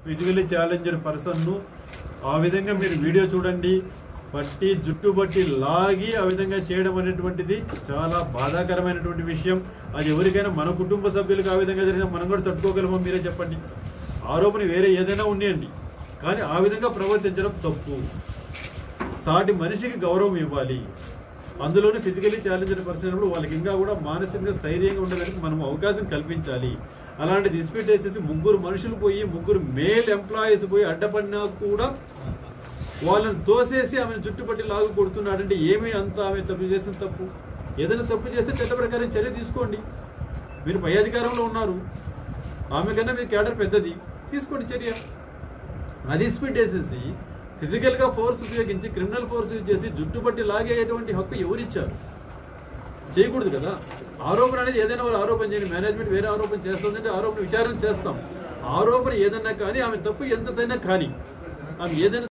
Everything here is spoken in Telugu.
ఫిజికలీ ఛాలెంజ్డ్ పర్సన్ను ఆ విధంగా మీరు వీడియో చూడండి బట్టి జుట్టు బట్టి లాగి ఆ విధంగా చేయడం అనేటువంటిది చాలా బాధాకరమైనటువంటి విషయం అది ఎవరికైనా మన కుటుంబ సభ్యులకు ఆ విధంగా జరిగినా మనం కూడా తట్టుకోగలమో మీరే చెప్పండి ఆరోపణ వేరే ఏదైనా ఉన్నాయండి కానీ ఆ విధంగా ప్రవర్తించడం తప్పు సాటి మనిషికి గౌరవం ఇవ్వాలి అందులోనే ఫిజికలీ ఛాలెంజ్డ్ పర్సన్ అయినప్పుడు వాళ్ళకి ఇంకా కూడా మానసికంగా స్థైర్యంగా ఉండడానికి మనం అవకాశం కల్పించాలి అలాంటి డిస్ప్యూట్ వేసేసి ముగ్గురు మనుషులు పోయి ముగ్గురు మేల్ ఎంప్లాయీస్ పోయి అడ్డపడినా కూడా వాళ్ళని తోసేసి ఆమెను చుట్టుపట్టి లాగు కొడుతున్నాడంటే ఏమీ అంత ఆమె తప్పు చేసిన తప్పు ఏదైనా తప్పు చేస్తే చట్ట ప్రకారం చర్య తీసుకోండి మీరు పై అధికారంలో ఉన్నారు ఆమె కన్నా మీ కేడర్ పెద్దది తీసుకోండి చర్య అది స్పీడ్ వేసేసి ఫిజికల్గా ఫోర్స్ ఉపయోగించి క్రిమినల్ ఫోర్స్ యూజ్ చేసి జుట్టు పట్టి లాగేటువంటి హక్కు ఎవరిచ్చారు చేయకూడదు కదా ఆరోపణ అనేది ఏదైనా వాళ్ళు ఆరోపణ చేయండి మేనేజ్మెంట్ వేరే ఆరోపణ చేస్తుందంటే ఆరోపణ విచారణ చేస్తాం ఆరోపణ ఏదన్నా కానీ ఆమె తప్పు ఎంతైనా కానీ ఆమె ఏదైనా